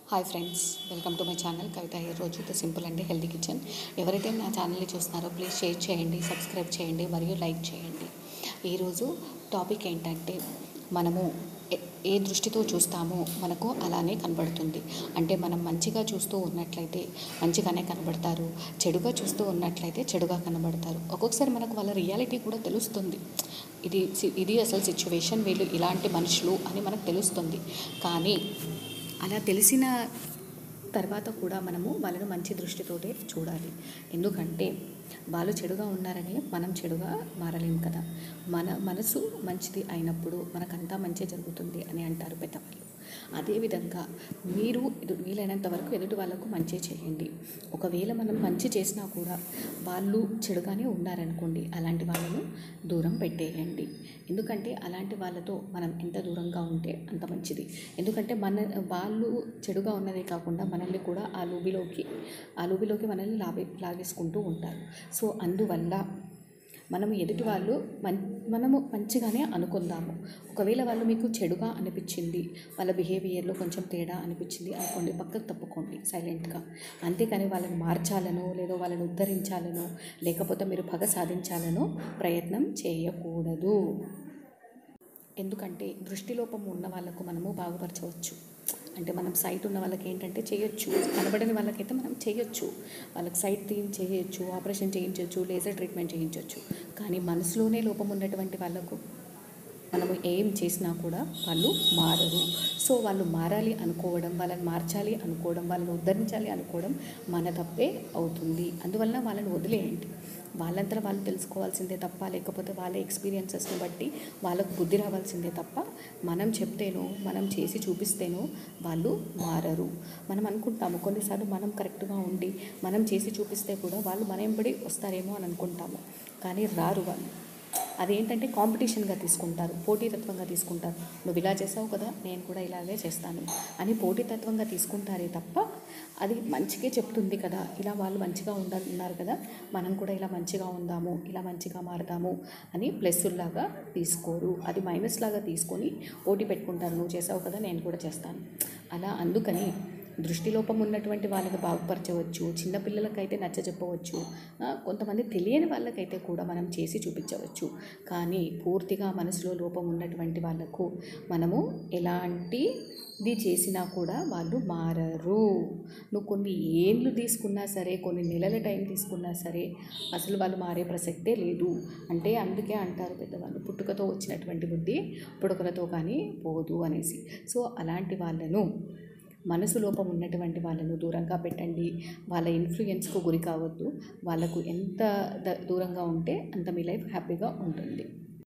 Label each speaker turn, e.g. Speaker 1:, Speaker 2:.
Speaker 1: hi friends welcome to my channel Kavitha ఈ రోజు the simple and healthy kitchen ఎవరైతే నా ఛానల్ని చూస్తున్నారో ప్లీజ్ షేర్ చేయండి సబ్స్క్రైబ్ చేయండి మరియు లైక్ చేయండి ఈరోజు టాపిక్ ఏంటంటే మనము ఏ- ఏ దృష్టితో చూస్తామో మనకు అలానే కనబడుతుంది అంటే మనం మంచిగా చూస్తూ ఉన్నట్లయితే మంచిగానే కనబడతారు చెడుగా చూస్తూ ఉన్నట్లయితే చెడుగా కనబడతారు ఒక్కొక్కసారి మనకు వాళ్ళ రియాలిటీ కూడా తెలుస్తుంది ఇది సి- ఇది అసలు సిచ్యువేషన్ వీళ్ళు ఇలాంటి మనుషులు అని మనకు తెలుస్తుంది కానీ అలా తెలిసిన తర్వాత కూడా మనము వాళ్ళను మంచి దృష్టితోటే చూడాలి ఎందుకంటే వాళ్ళు చెడుగా ఉన్నారని మనం చెడుగా మారలేం కదా మన మనసు మంచిది అయినప్పుడు మనకంతా మంచి జరుగుతుంది అని అంటారు పెద్దవాళ్ళు అదేవిధంగా మీరు ఎదు వీలైనంత వరకు ఎదుటి వాళ్ళకు మంచి చేయండి ఒకవేళ మనం మంచి చేసినా కూడా వాళ్ళు చెడుగానే ఉన్నారనుకోండి అలాంటి వాళ్ళను దూరం పెట్టేయండి ఎందుకంటే అలాంటి వాళ్ళతో మనం ఎంత దూరంగా ఉంటే అంత మంచిది ఎందుకంటే మన వాళ్ళు చెడుగా ఉన్నదే కాకుండా మనల్ని కూడా ఆ లూబిలోకి ఆ లూబిలోకి మనల్ని లాగే లాగేసుకుంటూ ఉంటారు సో అందువల్ల మనము ఎదుటి వాళ్ళు మన్ మనము మంచిగానే అనుకుందాము ఒకవేళ వాళ్ళు మీకు చెడుగా అనిపించింది వాళ్ళ బిహేవియర్లో కొంచెం తేడా అనిపించింది అనుకోండి పక్కకు తప్పుకోండి సైలెంట్గా అంతేకాని వాళ్ళని మార్చాలనో లేదో వాళ్ళని ఉద్ధరించాలనో లేకపోతే మీరు పగ సాధించాలనో ప్రయత్నం చేయకూడదు ఎందుకంటే దృష్టిలోపం ఉన్న వాళ్ళకు మనము బాగుపరచవచ్చు అంటే మనం సైట్ ఉన్న వాళ్ళకి ఏంటంటే చేయొచ్చు కనబడని వాళ్ళకైతే మనం చేయొచ్చు వాళ్ళకి సైట్ తీన్ చేయొచ్చు ఆపరేషన్ చేయించవచ్చు లేజర్ ట్రీట్మెంట్ చేయించవచ్చు కానీ మనసులోనే లోపం ఉన్నటువంటి వాళ్ళకు మనము ఏం చేసినా కూడా వాళ్ళు మారరు సో వాళ్ళు మారాలి అనుకోవడం వాళ్ళని మార్చాలి అనుకోవడం వాళ్ళని ఉద్ధరించాలి అనుకోవడం మన తప్పే అవుతుంది అందువలన వాళ్ళని వదిలేయండి వాళ్ళంతా వాళ్ళు తెలుసుకోవాల్సిందే తప్ప లేకపోతే వాళ్ళ ఎక్స్పీరియన్సెస్ని బట్టి వాళ్ళకు బుద్ధి రావాల్సిందే తప్ప మనం చెప్తేనో మనం చేసి చూపిస్తేనో వాళ్ళు మారరు మనం అనుకుంటాము కొన్నిసార్లు మనం కరెక్ట్గా ఉండి మనం చేసి చూపిస్తే కూడా వాళ్ళు మన ఎంబడి వస్తారేమో అని అనుకుంటాము కానీ రారు వాళ్ళు అదేంటంటే కాంపిటీషన్గా తీసుకుంటారు పోటీతత్వంగా తీసుకుంటారు నువ్వు ఇలా చేసావు కదా నేను కూడా ఇలాగే చేస్తాను అని పోటీతత్వంగా తీసుకుంటారే తప్ప అది మంచిగా చెప్తుంది కదా ఇలా వాళ్ళు మంచిగా ఉండాలన్నారు కదా మనం కూడా ఇలా మంచిగా ఉందాము ఇలా మంచిగా మారదాము అని ప్లస్లాగా తీసుకోరు అది మైనస్ లాగా తీసుకొని పోటీ పెట్టుకుంటారు నువ్వు చేసావు కదా నేను కూడా చేస్తాను అలా అందుకని దృష్టిలోపం ఉన్నటువంటి వాళ్ళని బాగుపరచవచ్చు చిన్నపిల్లలకైతే నచ్చ చెప్పవచ్చు ఆ, కొంతమంది తెలియని వాళ్ళకైతే కూడా మనం చేసి చూపించవచ్చు కానీ పూర్తిగా మనసులో లోపం ఉన్నటువంటి వాళ్ళకు మనము ఎలాంటిది చేసినా కూడా వాళ్ళు మారరు నువ్వు కొన్ని ఏళ్ళు తీసుకున్నా సరే కొన్ని నెలల టైం తీసుకున్నా సరే అసలు వాళ్ళు మారే ప్రసక్తే లేదు అంటే అందుకే అంటారు పెద్దవాళ్ళు పుట్టుకతో వచ్చినటువంటి బుద్ధి పుడకలతో కానీ పోదు అనేసి సో అలాంటి వాళ్ళను మనసు లోపం ఉన్నటువంటి వాళ్ళను దూరంగా పెట్టండి వాళ్ళ ఇన్ఫ్లుయెన్స్కు గురి కావద్దు వాళ్ళకు ఎంత ద- దూరంగా ఉంటే అంత మీ లైఫ్ హ్యాపీగా ఉంటుంది